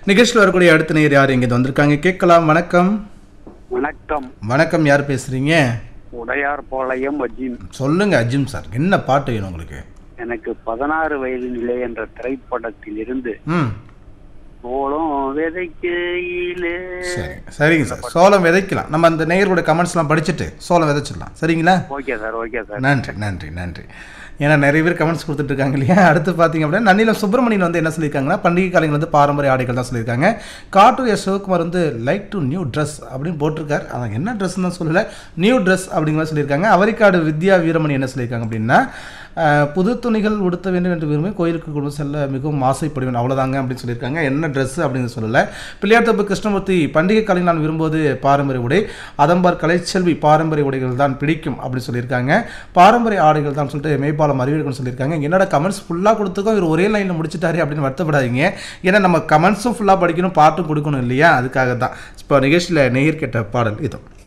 நிகழ்ச்சியில் வரக்கூடிய அடுத்த நேர் யார் இங்கே வந்திருக்காங்க கேட்கலாம் வணக்கம் வணக்கம் வணக்கம் யார் பேசுறீங்க உடையார் பாளையம் அஜிம் சொல்லுங்க அஜிம் சார் என்ன பாட்டு வேணும் உங்களுக்கு எனக்கு பதினாறு வயது நிலை என்ற திரைப்படத்தில் இருந்து ம் சோளம் விதைக்கையிலே சரி சரிங்க சார் சோளம் விதைக்கலாம் நம்ம அந்த நேயரோட கமெண்ட்ஸ்லாம் படிச்சுட்டு சோளம் விதைச்சிடலாம் சரிங்களா ஓகே சார் ஓகே சார் நன்றி நன்றி நன்றி ஏன்னா நிறைய பேர் கமெண்ட்ஸ் கொடுத்துட்டு இருக்காங்க இல்லையா அடுத்து பார்த்தீங்க அப்படின்னா நன்னிலம் சுப்பிரமணியன் வந்து என்ன சொல்லியிருக்காங்கன்னா பண்டிகை காலங்கள் வந்து பாரம்பரிய ஆடைகள் தான் சொல்லியிருக்காங்க காட்டூர் எஸ் சிவகுமார் வந்து லைக் டு நியூ ட்ரெஸ் அப்படின்னு போட்டிருக்காரு அதான் என்ன ட்ரெஸ்ன்னு தான் சொல்லலை நியூ ட்ரெஸ் அப்படிங்கிற மாதிரி சொல்லியிருக்காங்க அவரிக்காடு வித்யா வீரமணி என்ன சொல்லியிருக்காங்க அப்படின்னா அஹ், புது துணிகள் உடுத்த வேண்டும் என்று விரும்பி கோயிலுக்கு கொண்டு செல்ல மிகவும் ஆசைப்படுவேன் அவ்வளோதாங்க அப்படின்னு சொல்லியிருக்காங்க என்ன ட்ரெஸ் அப்படின்னு சொல்லலை பிள்ளையார்த்தப்பு கிருஷ்ணமூர்த்தி பண்டிகை காலையில் நான் விரும்புவது பாரம்பரிய உடை அதம்பார் கலைச்செல்வி பாரம்பரிய உடைகள் தான் பிடிக்கும் அப்படின்னு சொல்லியிருக்காங்க பாரம்பரிய ஆடைகள் தான் சொல்லிட்டு மேய்பாலம் அறிவியல்கள் சொல்லியிருக்காங்க என்னோட கமெண்ட்ஸ் ஃபுல்லாக கொடுத்துக்கும் இவர் ஒரே லைனில் முடிச்சிட்டாரு அப்படின்னு வருத்தப்படாதீங்க ஏன்னா நம்ம கமெண்ட்ஸும் ஃபுல்லாக படிக்கணும் பாட்டும் கொடுக்கணும் இல்லையா அதுக்காக தான் இப்போ நிகழ்ச்சியில் நேயர் கேட்ட பாடல் இதோ